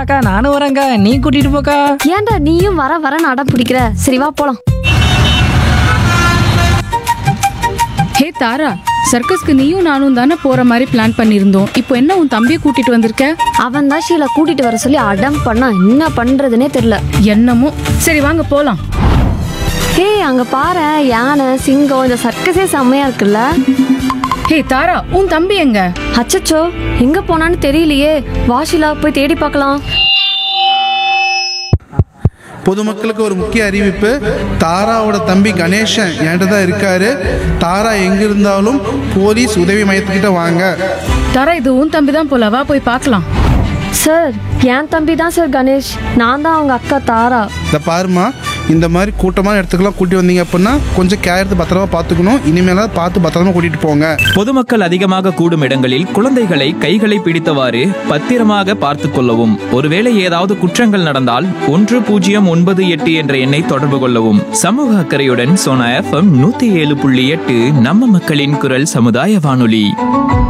அக்கா நானும் வரேன்க்கா நீ கூட்டிட்டு போக்கா ஏன்டா நீயும் வர வரன்னு அடம் பிடிக்கிற சரி வா போலாம் ஹே தாரா சர்க்கஸ்க்கு நீயும் நானும் தானே போற மாதிரி பிளான் பண்ணியிருந்தோம் இப்போ என்ன உன் தம்பியை கூட்டிட்டு வந்திருக்க அவன் தான் ஷீலா கூட்டிட்டு வர சொல்லி அடம் பண்ணா என்ன பண்றதுனே தெரியல என்னமோ சரி வாங்க போலாம் ஹே அங்க பாரு யானை சிங்கம் இந்த சர்க்கஸே செம்மையா இருக்குல்ல ஹே தாரா உன் தம்பி எங்க அச்சச்சோ எங்க போனான்னு தெரியலையே வாஷிலா போய் தேடி பார்க்கலாம் பொதுமக்களுக்கு ஒரு முக்கிய அறிவிப்பு தாராவோட தம்பி கணேசன் என்கிட்ட தான் இருக்காரு தாரா எங்க இருந்தாலும் போலீஸ் உதவி மையத்துக்கிட்ட வாங்க தாரா இது உன் தம்பி தான் போல வா போய் பார்க்கலாம் சார் என் தம்பி தான் சார் கணேஷ் நான் தான் அவங்க அக்கா தாரா இந்த பாருமா இந்த மாதிரி கூட்டமான இடத்துக்குலாம் கூட்டி வந்தீங்க அப்படின்னா கொஞ்சம் கேர் எடுத்து பத்திரமா பார்த்துக்கணும் இனிமேலாவது பார்த்து பத்திரமா கூட்டிட்டு போங்க பொதுமக்கள் அதிகமாக கூடும் இடங்களில் குழந்தைகளை கைகளை பிடித்தவாறு பத்திரமாக பார்த்துக் கொள்ளவும் ஒருவேளை ஏதாவது குற்றங்கள் நடந்தால் ஒன்று பூஜ்ஜியம் ஒன்பது எட்டு என்ற எண்ணை தொடர்பு கொள்ளவும் சமூக அக்கறையுடன் சோனா எஃப்எம் நூத்தி ஏழு புள்ளி எட்டு நம்ம மக்களின் குரல் சமுதாய வானொலி